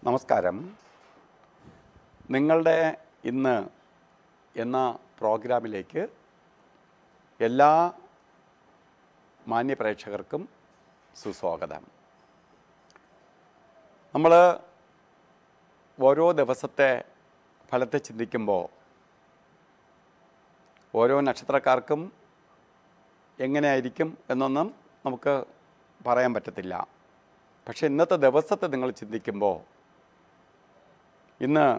നമസ്കാരം നിങ്ങളുടെ ഇന്ന് എന്ന പ്രോഗ്രാമിലേക്ക് എല്ലാ മാന്യ പ്രേക്ഷകർക്കും സുസ്വാഗതം നമ്മൾ ഓരോ ദിവസത്തെ ഫലത്തെ ചിന്തിക്കുമ്പോൾ ഓരോ നക്ഷത്രക്കാർക്കും എങ്ങനെയായിരിക്കും എന്നൊന്നും നമുക്ക് പറയാൻ പറ്റത്തില്ല പക്ഷേ ഇന്നത്തെ ദിവസത്തെ നിങ്ങൾ ചിന്തിക്കുമ്പോൾ ഇന്ന്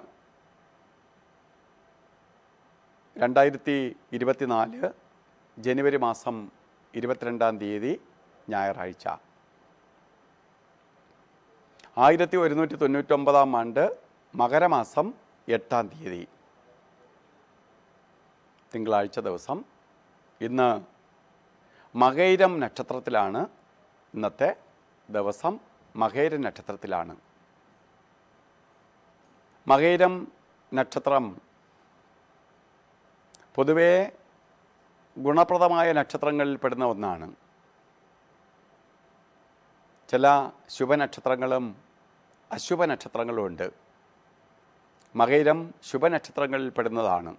രണ്ടായിരത്തി ഇരുപത്തിനാല് ജനുവരി മാസം ഇരുപത്തിരണ്ടാം തീയതി ഞായറാഴ്ച ആയിരത്തി ഒരുന്നൂറ്റി തൊണ്ണൂറ്റൊമ്പതാം ആണ്ട് മകരമാസം എട്ടാം തീയതി തിങ്കളാഴ്ച ദിവസം ഇന്ന് മകൈരം നക്ഷത്രത്തിലാണ് ഇന്നത്തെ ദിവസം മകൈര നക്ഷത്രത്തിലാണ് മകൈരം നക്ഷത്രം പൊതുവേ ഗുണപ്രദമായ നക്ഷത്രങ്ങളിൽ പെടുന്ന ഒന്നാണ് ചില ശുഭനക്ഷത്രങ്ങളും അശുഭ നക്ഷത്രങ്ങളും ഉണ്ട് മകൈരം ശുഭനക്ഷത്രങ്ങളിൽ പെടുന്നതാണ്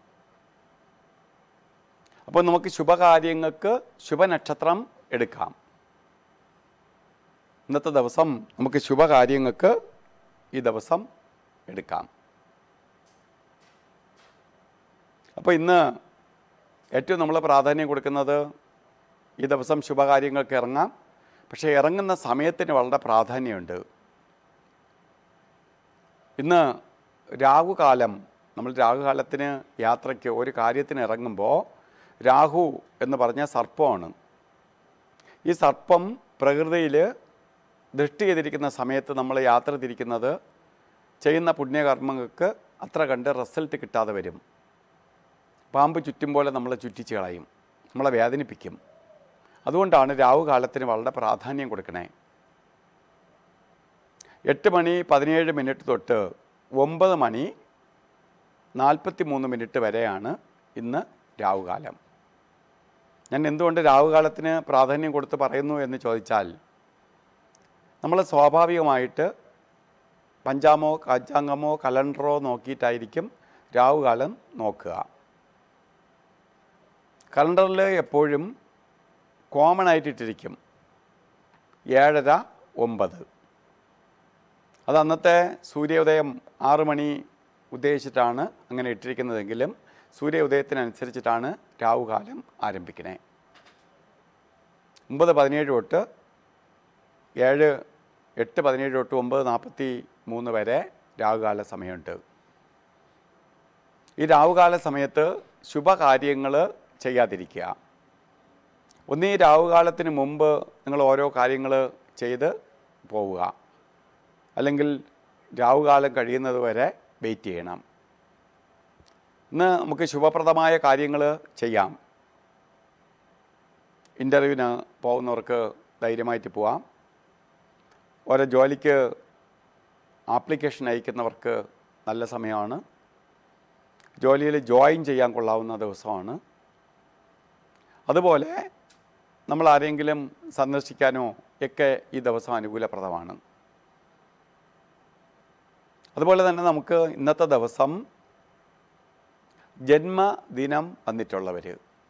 അപ്പോൾ നമുക്ക് ശുഭകാര്യങ്ങൾക്ക് ശുഭനക്ഷത്രം എടുക്കാം ഇന്നത്തെ ദിവസം നമുക്ക് ശുഭകാര്യങ്ങൾക്ക് ഈ ദിവസം എടുക്കാം അപ്പോൾ ഇന്ന് ഏറ്റവും നമ്മൾ പ്രാധാന്യം കൊടുക്കുന്നത് ഈ ദിവസം ശുഭകാര്യങ്ങൾക്ക് ഇറങ്ങാം പക്ഷേ ഇറങ്ങുന്ന സമയത്തിന് വളരെ പ്രാധാന്യമുണ്ട് ഇന്ന് രാഹുകാലം നമ്മൾ രാഹുകാലത്തിന് യാത്രയ്ക്ക് ഒരു കാര്യത്തിന് ഇറങ്ങുമ്പോൾ രാഹു എന്ന് പറഞ്ഞ സർപ്പമാണ് ഈ സർപ്പം പ്രകൃതിയിൽ ദൃഷ്ടി ചെയ്തിരിക്കുന്ന സമയത്ത് നമ്മൾ യാത്ര തിരിക്കുന്നത് ചെയ്യുന്ന പുണ്യകർമ്മങ്ങൾക്ക് അത്ര കണ്ട് റിസൾട്ട് കിട്ടാതെ വരും പാമ്പ് ചുറ്റും പോലെ നമ്മളെ ചുറ്റിച്ച് കളയും നമ്മളെ വേദനിപ്പിക്കും അതുകൊണ്ടാണ് രാവുകാലത്തിന് വളരെ പ്രാധാന്യം കൊടുക്കണേ എട്ട് മണി പതിനേഴ് മിനിറ്റ് തൊട്ട് ഒമ്പത് മണി നാൽപ്പത്തി മൂന്ന് മിനിറ്റ് വരെയാണ് ഇന്ന് രാവുകാലം ഞാൻ എന്തുകൊണ്ട് രാവുകാലത്തിന് പ്രാധാന്യം കൊടുത്ത് പറയുന്നു എന്ന് ചോദിച്ചാൽ നമ്മൾ സ്വാഭാവികമായിട്ട് പഞ്ചാമോ പഞ്ചാംഗമോ കലണ്ടറോ നോക്കിയിട്ടായിരിക്കും രാവുകാലം നോക്കുക കലണ്ടറിൽ എപ്പോഴും കോമൺ ആയിട്ടിട്ടിരിക്കും ഏഴര ഒമ്പത് അത് അന്നത്തെ സൂര്യോദയം ആറ് മണി ഉദ്ദേശിച്ചിട്ടാണ് അങ്ങനെ ഇട്ടിരിക്കുന്നതെങ്കിലും സൂര്യോദയത്തിനനുസരിച്ചിട്ടാണ് രാവുകാലം ആരംഭിക്കുന്നത് ഒമ്പത് പതിനേഴ് തൊട്ട് ഏഴ് എട്ട് പതിനേഴ് തൊട്ട് ഒമ്പത് നാൽപ്പത്തി മൂന്ന് വരെ രാവുകാല സമയമുണ്ട് ഈ രാവുകാല സമയത്ത് ശുഭകാര്യങ്ങൾ ചെയ്യാതിരിക്കുക ഒന്നീ രാവുകാലത്തിന് മുമ്പ് നിങ്ങൾ ഓരോ കാര്യങ്ങൾ ചെയ്ത് പോവുക അല്ലെങ്കിൽ രാവുകാലം കഴിയുന്നത് വരെ വെയിറ്റ് ചെയ്യണം ഇന്ന് നമുക്ക് ശുഭപ്രദമായ കാര്യങ്ങൾ ചെയ്യാം ഇൻ്റർവ്യൂവിന് പോകുന്നവർക്ക് ധൈര്യമായിട്ട് പോവാം ഓരോ ജോലിക്ക് ആപ്ലിക്കേഷൻ അയക്കുന്നവർക്ക് നല്ല സമയമാണ് ജോലിയിൽ ജോയിൻ ചെയ്യാൻ കൊള്ളാവുന്ന ദിവസമാണ് അതുപോലെ നമ്മൾ ആരെങ്കിലും സന്ദർശിക്കാനോ ഒക്കെ ഈ ദിവസം അനുകൂലപ്രദമാണ് അതുപോലെ തന്നെ നമുക്ക് ഇന്നത്തെ ദിവസം ജന്മദിനം വന്നിട്ടുള്ളവർ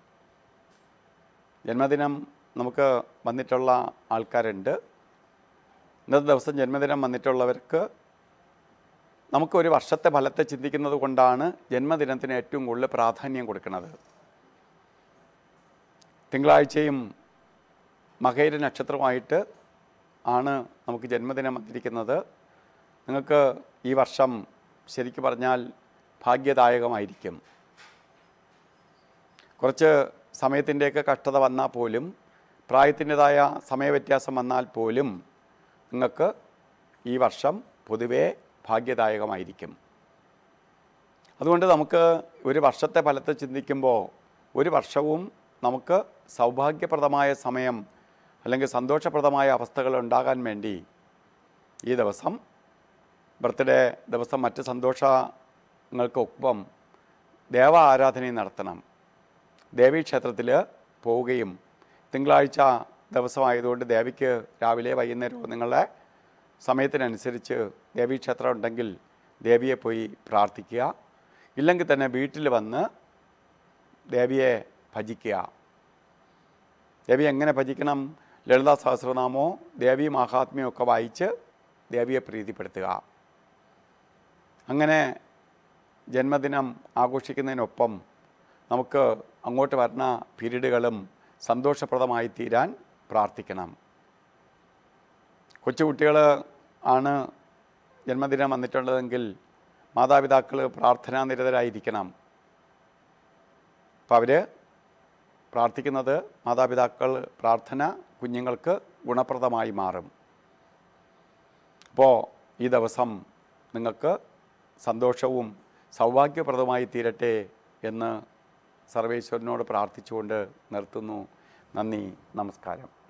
ജന്മദിനം നമുക്ക് വന്നിട്ടുള്ള ആൾക്കാരുണ്ട് ഇന്നത്തെ ദിവസം ജന്മദിനം വന്നിട്ടുള്ളവർക്ക് നമുക്ക് ഒരു വർഷത്തെ ഫലത്തെ ചിന്തിക്കുന്നത് കൊണ്ടാണ് ജന്മദിനത്തിന് ഏറ്റവും കൂടുതൽ പ്രാധാന്യം കൊടുക്കുന്നത് തിങ്കളാഴ്ചയും മകൈര നക്ഷത്രമായിട്ട് ആണ് നമുക്ക് ജന്മദിനം വന്നിരിക്കുന്നത് നിങ്ങൾക്ക് ഈ വർഷം ശരിക്കു പറഞ്ഞാൽ ഭാഗ്യദായകമായിരിക്കും കുറച്ച് സമയത്തിൻ്റെയൊക്കെ കഷ്ടത വന്നാൽ പോലും പ്രായത്തിൻ്റെതായ സമയവ്യത്യാസം വന്നാൽ പോലും നിങ്ങൾക്ക് ഈ വർഷം പൊതുവേ ഭാഗ്യദായകമായിരിക്കും അതുകൊണ്ട് നമുക്ക് ഒരു വർഷത്തെ ഫലത്തെ ചിന്തിക്കുമ്പോൾ ഒരു വർഷവും നമുക്ക് സൗഭാഗ്യപ്രദമായ സമയം അല്ലെങ്കിൽ സന്തോഷപ്രദമായ അവസ്ഥകൾ ഉണ്ടാകാൻ വേണ്ടി ഈ ദിവസം ബർത്ത്ഡേ ദിവസം മറ്റ് സന്തോഷങ്ങൾക്കൊപ്പം ദേവ ആരാധനയും നടത്തണം ദേവീക്ഷേത്രത്തിൽ പോവുകയും തിങ്കളാഴ്ച ദിവസമായതുകൊണ്ട് ദേവിക്ക് രാവിലെ വൈകുന്നേരവും നിങ്ങളെ സമയത്തിനനുസരിച്ച് ദേവീക്ഷേത്രം ഉണ്ടെങ്കിൽ ദേവിയെ പോയി പ്രാർത്ഥിക്കുക ഇല്ലെങ്കിൽ തന്നെ വീട്ടിൽ വന്ന് ദേവിയെ ഭജിക്കുക ദേവി എങ്ങനെ ഭജിക്കണം ലളിതാ സഹസ്രനാമോ ദേവി മഹാത്മ്യമോ ഒക്കെ വായിച്ച് ദേവിയെ പ്രീതിപ്പെടുത്തുക അങ്ങനെ ജന്മദിനം ആഘോഷിക്കുന്നതിനൊപ്പം നമുക്ക് അങ്ങോട്ട് വരുന്ന പീരീഡുകളും സന്തോഷപ്രദമായി തീരാൻ പ്രാർത്ഥിക്കണം കൊച്ചുകുട്ടികൾ ആണ് ജന്മദിനം വന്നിട്ടുള്ളതെങ്കിൽ മാതാപിതാക്കൾ പ്രാർത്ഥനാ നിരതരായിരിക്കണം അപ്പോൾ അവർ പ്രാർത്ഥിക്കുന്നത് മാതാപിതാക്കൾ പ്രാർത്ഥന കുഞ്ഞുങ്ങൾക്ക് ഗുണപ്രദമായി മാറും അപ്പോൾ ഈ ദിവസം നിങ്ങൾക്ക് സന്തോഷവും സൗഭാഗ്യപ്രദമായി തീരട്ടെ എന്ന് സർവേശ്വരനോട് പ്രാർത്ഥിച്ചുകൊണ്ട് നിർത്തുന്നു നന്ദി നമസ്കാരം